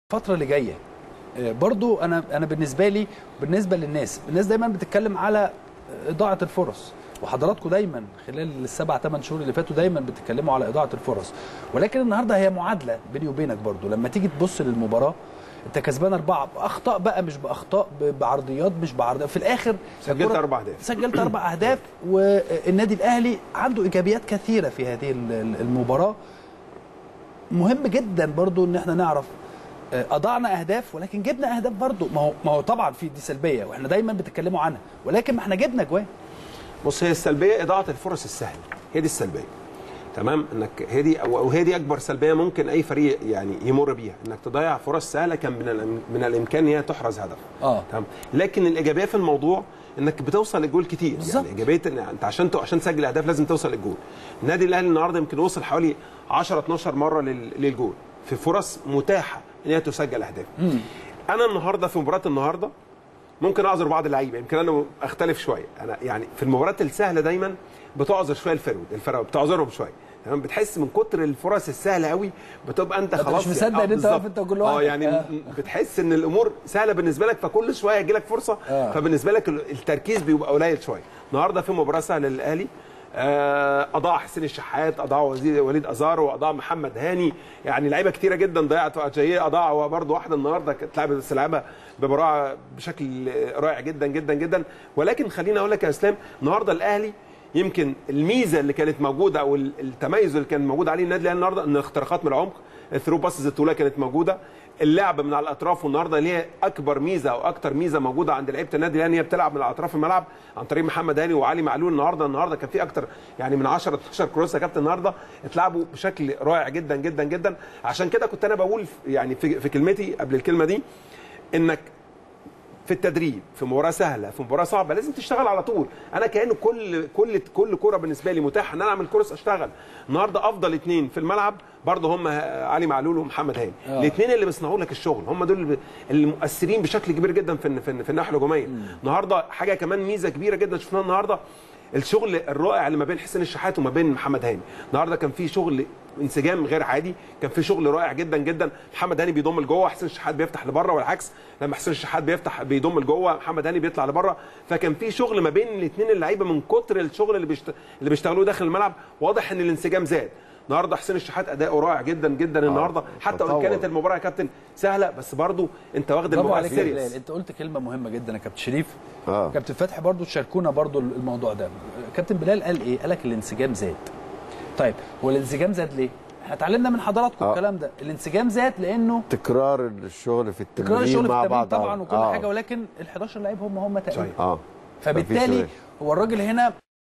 الفتره اللي جايه آه، برضو انا انا بالنسبه لي بالنسبه للناس الناس دايما بتتكلم على اضاعه الفرص وحضراتكم دايما خلال السبع ثمان شهور اللي فاتوا دايما بتتكلموا على اضاعه الفرص ولكن النهارده هي معادله بيني وبينك برضو لما تيجي تبص للمباراه انت كسبان اربعه باخطاء بقى مش باخطاء ب- بعرضيات مش بعرضيات في الاخر سجلت الكرة- أربع أهداف. سجلت اربع اهداف والنادي الاهلي عنده ايجابيات كثيره في هذه ال- ال- المباراه مهم جدا برضو ان احنا نعرف آه، اضعنا اهداف ولكن جبنا اهداف برضو ما هو ما هو طبعا في دي سلبيه واحنا دايما بتتكلموا عنها ولكن ما احنا جبنا جوان بص هي السلبيه اضاعه الفرص السهله هي دي السلبيه تمام انك هي دي وهي دي اكبر سلبيه ممكن اي فريق يعني يمر بيها انك تضيع فرص سهله كان من الأم- من الامكان ان هي تحرز هدف اه تمام لكن الايجابيه في الموضوع انك بتوصل للجول كتير بالظبط. يعني ايجابيه ان انت عشان ت- عشان تسجل اهداف لازم توصل للجول النادي الاهلي النهارده يمكن وصل حوالي 10 12 مره لل- للجول في فرص متاحه ان هي تسجل اهداف انا النهارده في مباراه النهارده ممكن اعذر بعض اللعيبه يمكن انا اختلف شويه انا يعني في المباريات السهله دايما بتعذر شويه الفرود الفرق بتعذرهم شويه تمام بتحس من كتر الفرص السهله قوي بتبقى انت أنت خلاص مش مصدق آه، إن أنت بالظبط. واقف أنت وكل اه واحد. يعني آه. بتحس ان الامور سهله بالنسبه لك فكل شويه يجي لك فرصه آه. فبالنسبه لك ال- التركيز بيبقى قليل شويه النهارده في مباراه سهله للاهلي آه، اضاع حسين الشحات اضاع وزير وليد ازار واضاع محمد هاني يعني لعيبه كتيره جدا ضيعت اجاييه اضاع هو برده واحده النهارده كانت لعبه بس لعبها ببراعه بشكل رائع جدا جدا جدا ولكن خليني اقول لك يا اسلام النهارده الاهلي يمكن الميزه اللي كانت موجوده او ال- التميز اللي كان موجود عليه النادي الاهلي النهارده ان الاختراقات من العمق الثرو باسز الطوليه كانت موجوده اللعب من على الاطراف والنهارده اللي هي اكبر ميزه او اكتر ميزه موجوده عند لعيبه النادي الاهلي هي بتلعب من على اطراف الملعب عن طريق محمد هاني وعلي معلول النهارده النهارده كان في اكتر يعني من 10 12 كروس يا كابتن النهارده اتلعبوا بشكل رائع جدا جدا جدا عشان كده كنت انا بقول في- يعني في, في كلمتي قبل الكلمه دي انك في التدريب في مباراه سهله في مباراه صعبه لازم تشتغل على طول انا كانه كل كل كل كوره بالنسبه لي متاحه ان انا اعمل كورس اشتغل النهارده افضل اثنين في الملعب برضه هم علي معلول ومحمد هاني آه. الاثنين اللي بيصنعوا لك الشغل هم دول اللي- اللي مؤثرين بشكل كبير جدا في في, في الناحيه الهجوميه النهارده حاجه كمان ميزه كبيره جدا شفناها النهارده الشغل الرائع اللي ما بين حسين الشحات وما بين محمد هاني النهارده كان في شغل انسجام غير عادي كان في شغل رائع جدا جدا محمد هاني بيضم لجوه حسين الشحات بيفتح لبره والعكس لما حسين الشحات بيفتح بيضم لجوه محمد هاني بيطلع لبره فكان في شغل ما بين الاثنين اللعيبه من كتر الشغل اللي بيشت... اللي بيشتغلوه داخل الملعب واضح ان الانسجام زاد النهارده حسين الشحات اداؤه رائع جدا جدا النهارده حتى وان تطور. كانت المباراه يا كابتن سهله بس برضو انت واخد برافو المباراه عليك يا بلال سيريس انت قلت كلمه مهمه جدا يا كابتن شريف آه. كابتن فتحي برضو تشاركونا برضو الموضوع ده كابتن بلال قال ايه قال لك الانسجام زاد طيب هو الانسجام زاد ليه احنا اتعلمنا من حضراتكم آه. الكلام ده الانسجام زاد لانه تكرار الشغل في التمرين تكرار الشغل في مع التمرين بعض طبعا وكل آه. حاجه ولكن ال 11 لعيب هم هم تقريبا صحيح. اه فبالتالي مفيش هو الراجل هنا